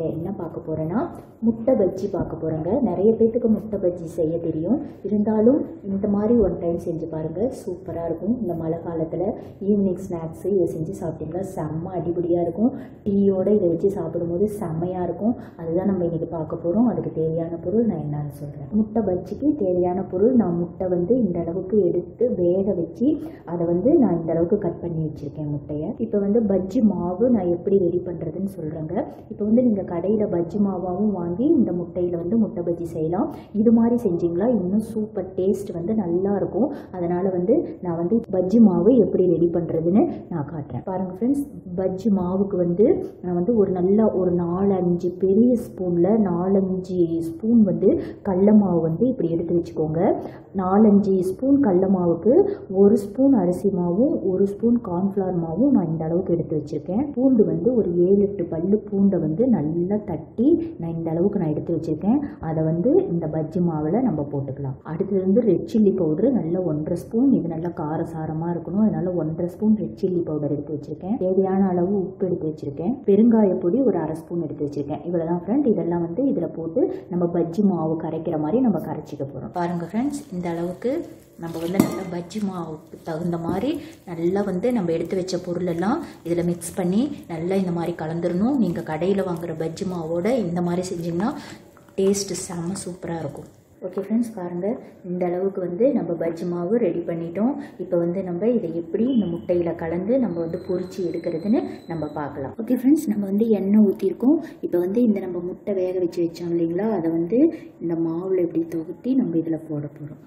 என்ன பார்க்க போகிறேன்னா முட்டை பஜ்ஜி பார்க்க போகிறேங்க நிறைய பேத்துக்கு முட்டை பஜ்ஜி செய்ய தெரியும் இருந்தாலும் இந்த மாதிரி ஒன் டைம் செஞ்சு பாருங்கள் சூப்பராக இருக்கும் இந்த மழை காலத்தில் ஈவினிங் ஸ்நாக்ஸு இதை செஞ்சு சாப்பிட்டீங்களா செம்ம அடிபடியாக இருக்கும் டீயோட இதை வச்சு சாப்பிடும்போது செம்மையாக இருக்கும் அதுதான் நம்ம இன்றைக்கி பார்க்க போகிறோம் அதுக்கு தேவையான பொருள் நான் என்னன்னு சொல்கிறேன் முட்டை பஜ்ஜிக்கு தேவையான பொருள் நான் முட்டை வந்து இந்த அளவுக்கு எடுத்து வேக வச்சு அதை வந்து நான் இந்த அளவுக்கு கட் பண்ணி வச்சுருக்கேன் முட்டையை இப்போ வந்து பஜ்ஜி மாவு நான் எப்படி ரெடி பண்ணுறதுன்னு சொல்கிறேங்க இப்போ வந்து நீங்கள் கடையில் பஜ்ஜி மாவாகவும் வாங்கி இந்த முட்டையில் வந்து முட்டை பஜ்ஜி செய்யலாம் இது மாதிரி செஞ்சீங்களா இன்னும் சூப்பர் டேஸ்ட் வந்து நல்லா இருக்கும் அதனால் வந்து நான் வந்து பஜ்ஜி மாவு எப்படி ரெடி பண்ணுறதுன்னு நான் காட்டுறேன் பாருங்கள் ஃப்ரெண்ட்ஸ் பஜ்ஜி மாவுக்கு வந்து நான் வந்து ஒரு நல்ல ஒரு நாலஞ்சு பெரிய ஸ்பூனில் நாலஞ்சு ஸ்பூன் வந்து கடல மாவு வந்து இப்படி எடுத்து வச்சுக்கோங்க நாலஞ்சு ஸ்பூன் கடல மாவுக்கு ஒரு ஸ்பூன் அரிசி மாவும் ஒரு ஸ்பூன் கார்ன்ஃப்ளவர் மாவும் நான் இந்த அளவுக்கு எடுத்து வச்சுருக்கேன் பூண்டு வந்து ஒரு ஏழு எட்டு பல்லு பூண்டை வந்து நல்லா தட்டி நான் இந்த அளவுக்கு நான் எடுத்து வச்சுருக்கேன் அதை வந்து இந்த பஜ்ஜி மாவில் நம்ம போட்டுக்கலாம் அடுத்தது வந்து ரெட் சில்லி பவுடர் நல்லா ஒன்றரை ஸ்பூன் இது நல்லா காரசாரமாக இருக்கணும் அதனால ஒன்றரை ஸ்பூன் ரெட் சில்லி பவுடர் எடுத்து வச்சுருக்கேன் தேவையான அளவு உப்பு எடுத்து வச்சுருக்கேன் பெருங்காய பொடி ஒரு அரை ஸ்பூன் எடுத்து வச்சுருக்கேன் இவ்வளோதான் ஃப்ரெண்ட் இதெல்லாம் வந்து இதில் போட்டு நம்ம பஜ்ஜி மாவு கரைக்கிற மாதிரி நம்ம கரைச்சிக்க போகிறோம் பாருங்கள் ஃப்ரெண்ட்ஸ் இந்த அளவுக்கு நம்ம வந்து நல்லா பஜ்ஜி மாவுக்கு தகுந்த மாதிரி நல்லா வந்து நம்ம எடுத்து வச்ச பொருளெல்லாம் இதில் மிக்ஸ் பண்ணி நல்லா இந்த மாதிரி கலந்துடணும் நீங்கள் கடையில் வாங்குற பஜ்ஜி மாவோட இந்த மாதிரி செஞ்சிங்கன்னா டேஸ்ட்டு செம்ம சூப்பராக இருக்கும் ஓகே ஃப்ரெண்ட்ஸ் பாருங்கள் இந்த அளவுக்கு வந்து நம்ம பஜ்ஜி மாவு ரெடி பண்ணிட்டோம் இப்போ வந்து நம்ம இதை எப்படி இந்த முட்டையில் கலந்து நம்ம வந்து பொரிச்சு எடுக்கிறதுன்னு நம்ம பார்க்கலாம் ஓகே ஃப்ரெண்ட்ஸ் நம்ம வந்து எண்ணெய் ஊற்றிருக்கோம் இப்போ வந்து இந்த நம்ம முட்டை வேக வச்சு வச்சோம் இல்லைங்களா அதை வந்து இந்த மாவில் இப்படி தொகுத்தி நம்ம இதில் போட போகிறோம்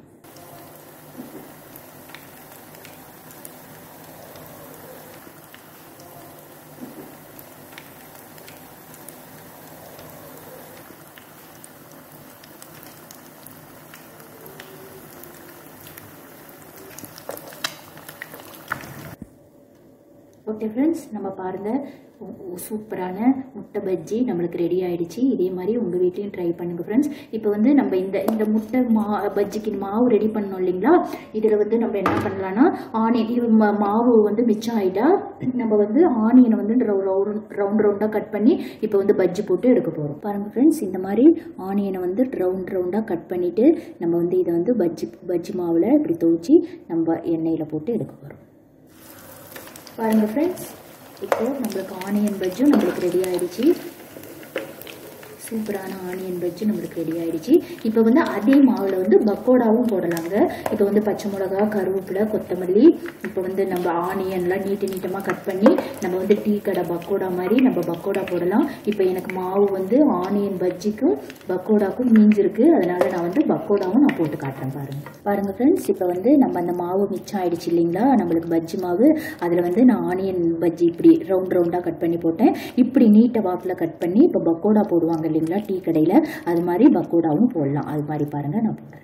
ஓகே ஃப்ரெண்ட்ஸ் நம்ம பாருங்கள் சூப்பரான முட்டை பஜ்ஜி நம்மளுக்கு ரெடி ஆயிடுச்சு இதே மாதிரி உங்கள் வீட்லேயும் ட்ரை பண்ணுங்கள் ஃப்ரெண்ட்ஸ் இப்போ வந்து நம்ம இந்த இந்த முட்டை மா பஜ்ஜிக்கு மாவு ரெடி பண்ணோம் இல்லைங்களா இதில் வந்து நம்ம என்ன பண்ணலாம்னா ஆனியன் இது ம- மாவு வந்து மிச்சம் ஆகிட்டா நம்ம வந்து ஆனியனை வந்து ரவுண்ட் ரவுண்ட் ரவுண்டாக கட் பண்ணி இப்போ வந்து பஜ்ஜி போட்டு எடுக்க போகிறோம் பாருங்கள் ஃப்ரெண்ட்ஸ் இந்த மாதிரி ஆனியனை வந்து ரவுண்ட் ரவுண்டாக கட் பண்ணிவிட்டு நம்ம வந்து இதை வந்து பஜ்ஜி பஜ்ஜி மாவில் இப்படி துவச்சி நம்ம எண்ணெயில் போட்டு எடுக்க போகிறோம் பாருங்க ஃப்ரெண்ட்ஸ் இப்போ நம்மளுக்கு ஆனியன் பஜ்ஜும் நம்மளுக்கு ரெடி ஆயிடுச்சு சூப்பரான ஆனியன் பஜ்ஜி நம்மளுக்கு ரெடி ஆயிடுச்சு இப்போ வந்து அதே மாவில் வந்து பக்கோடாவும் போடலாங்க இப்போ வந்து பச்சை மிளகா கருவேப்பிலை கொத்தமல்லி இப்போ வந்து நம்ம ஆனியன்லாம் நீட்டு நீட்டமாக கட் பண்ணி நம்ம வந்து டீ கடை பக்கோடா மாதிரி நம்ம பக்கோடா போடலாம் இப்போ எனக்கு மாவு வந்து ஆனியன் பஜ்ஜிக்கும் பக்கோடாக்கும் மீஞ்சிருக்கு அதனால நான் வந்து பக்கோடாவும் நான் போட்டு காட்டுறேன் பாருங்க பாருங்க ஃப்ரெண்ட்ஸ் இப்போ வந்து நம்ம அந்த மாவு மிச்சம் ஆயிடுச்சு இல்லைங்களா நம்மளுக்கு பஜ்ஜி மாவு அதில் வந்து நான் ஆனியன் பஜ்ஜி இப்படி ரவுண்ட் ரவுண்டாக கட் பண்ணி போட்டேன் இப்படி நீட்டை வாக்கில் கட் பண்ணி இப்போ பக்கோடா போடுவாங்க இல்லைங்களா டீ கடையில் அது மாதிரி பக்கோடாவும் போடலாம் அது மாதிரி பாருங்கள் நான் போடுறேன்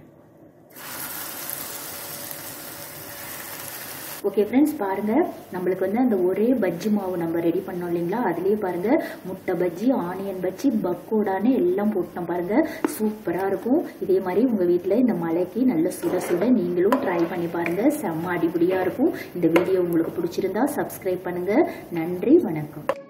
ஓகே ஃப்ரெண்ட்ஸ் பாருங்கள் நம்மளுக்கு வந்து அந்த ஒரே பஜ்ஜி மாவு நம்ம ரெடி பண்ணோம் இல்லைங்களா அதுலேயே பாருங்கள் முட்டை பஜ்ஜி ஆனியன் பஜ்ஜி பக்கோடான்னு எல்லாம் போட்டோம் பாருங்கள் சூப்பராக இருக்கும் இதே மாதிரி உங்கள் வீட்டில் இந்த மலைக்கு நல்ல சுட சுட நீங்களும் ட்ரை பண்ணி பாருங்கள் செம்ம அடிப்படியாக இருக்கும் இந்த வீடியோ உங்களுக்கு பிடிச்சிருந்தா சப்ஸ்கிரைப் பண்ணுங்கள் நன்றி வணக்கம்